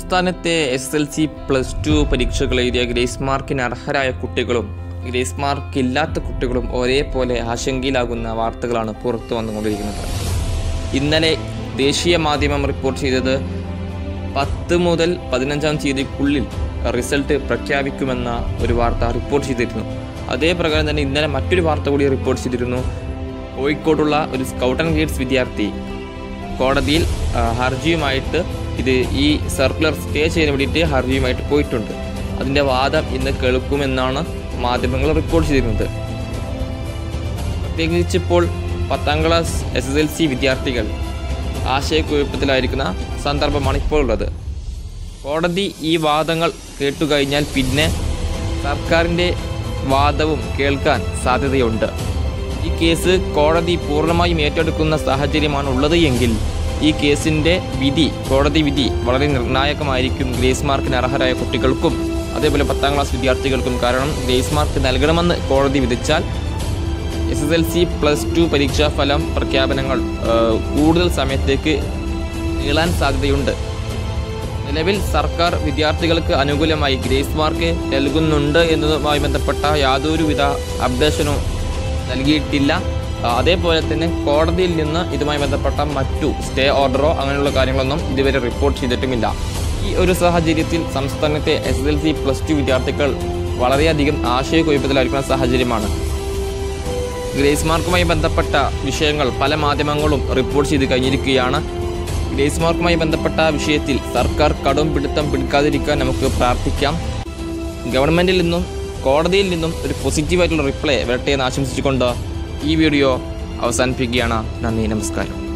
സംസ്ഥാനത്തെ S L C plus two പരീക്ഷകൾ എഴുതിയ ഗ്രേസ് മാർക്കിന് അർഹരായ കുട്ടികളും ഗ്രേസ് മാർക്ക് ഇല്ലാത്ത കുട്ടികളും ഒരേപോലെ ആശങ്കയിലാകുന്ന വാർത്തകളാണ് പുറത്തു വന്നുകൊണ്ടിരിക്കുന്നത് ഇന്നലെ ദേശീയ മാധ്യമം റിപ്പോർട്ട് ചെയ്തത് പത്ത് മുതൽ പതിനഞ്ചാം തീയതിക്കുള്ളിൽ റിസൾട്ട് പ്രഖ്യാപിക്കുമെന്ന ഒരു വാർത്ത റിപ്പോർട്ട് ചെയ്തിരുന്നു അതേ പ്രകാരം തന്നെ ഇന്നലെ മറ്റൊരു വാർത്ത കൂടി റിപ്പോർട്ട് ചെയ്തിരുന്നു കോഴിക്കോടുള്ള ഒരു സ്കൗട്ട് ആൻഡ് ഗൈഡ്സ് വിദ്യാർത്ഥി കോടതിയിൽ ആ, ഹർജിയുമായിട്ട് ഇത് ഈ സർക്കുലർ സ്റ്റേ ചെയ്യാൻ വേണ്ടിയിട്ട് ഹർജിയുമായിട്ട് പോയിട്ടുണ്ട് അതിൻ്റെ വാദം ഇന്ന് കേൾക്കുമെന്നാണ് മാധ്യമങ്ങൾ റിപ്പോർട്ട് ചെയ്തിരുന്നത് പ്രത്യേകിച്ച് ഇപ്പോൾ പത്താം class S S L C വിദ്യാർത്ഥികൾ ആശയക്കുഴപ്പത്തിലായിരിക്കുന്ന സന്ദർഭമാണ് ഇപ്പോൾ ഉള്ളത് കോടതി ഈ വാദങ്ങൾ കേട്ടുകഴിഞ്ഞാൽ പിന്നെ സർക്കാരിൻ്റെ വാദവും കേൾക്കാൻ സാധ്യതയുണ്ട് ഈ കേസ് കോടതി പൂർണ്ണമായും ഏറ്റെടുക്കുന്ന സാഹചര്യമാണ് ഉള്ളത് എങ്കിൽ ഈ കേസിൻ്റെ വിധി കോടതി വിധി വളരെ നിർണായകമായിരിക്കും ഗ്രേസ് മാർക്കിന് അർഹരായ കുട്ടികൾക്കും അതേപോലെ പത്താം ക്ലാസ് വിദ്യാർത്ഥികൾക്കും കാരണം ഗ്രേസ് മാർക്ക് നൽകണമെന്ന് കോടതി വിധിച്ചാൽ S S L C plus two പരീക്ഷാ ഫലം പ്രഖ്യാപനങ്ങൾ ആ, കൂടുതൽ സമയത്തേക്ക് നീളാൻ സാധ്യതയുണ്ട് നിലവിൽ സർക്കാർ വിദ്യാർത്ഥികൾക്ക് അനുകൂലമായി ഗ്രേസ് മാർക്ക് നൽകുന്നുണ്ട് എന്നതുമായി ബന്ധപ്പെട്ട യാതൊരുവിധ അപ്ഡേഷനോ നൽകിയിട്ടില്ല ആ, അതേപോലെ തന്നെ കോടതിയിൽ നിന്ന് ഇതുമായി ബന്ധപ്പെട്ട മറ്റു സ്റ്റേ ഓർഡറോ അങ്ങനെയുള്ള കാര്യങ്ങളൊന്നും ഇതുവരെ റിപ്പോർട്ട് ചെയ്തിട്ടുമില്ല ഈ ഒരു സാഹചര്യത്തിൽ സംസ്ഥാനത്തെ S S L C plus two വിദ്യാർത്ഥികൾ വളരെയധികം ആശയക്കുഴപ്പത്തിലായിരിക്കുന്ന സാഹചര്യമാണ് ഗ്രേസ് മാർക്കുമായി ബന്ധപ്പെട്ട വിഷയങ്ങൾ പല മാധ്യമങ്ങളും റിപ്പോർട്ട് ചെയ്ത് കഴിഞ്ഞിരിക്കുകയാണ് ഗ്രേസ് മാർക്കുമായി ബന്ധപ്പെട്ട വിഷയത്തിൽ സർക്കാർ കടും പിടുത്തം പിടിക്കാതിരിക്കാൻ നമുക്ക് പ്രാർത്ഥിക്കാം ഗവൺമെൻറ്റിൽ നിന്നും കോടതിയിൽ നിന്നും ഒരു പോസിറ്റീവായിട്ടുള്ള റിപ്ലൈ വരട്ടെ എന്ന് ആശംസിച്ചുകൊണ്ട് ഈ വീഡിയോ അവസാനിപ്പിക്കുകയാണ് നന്ദി നമസ്കാരം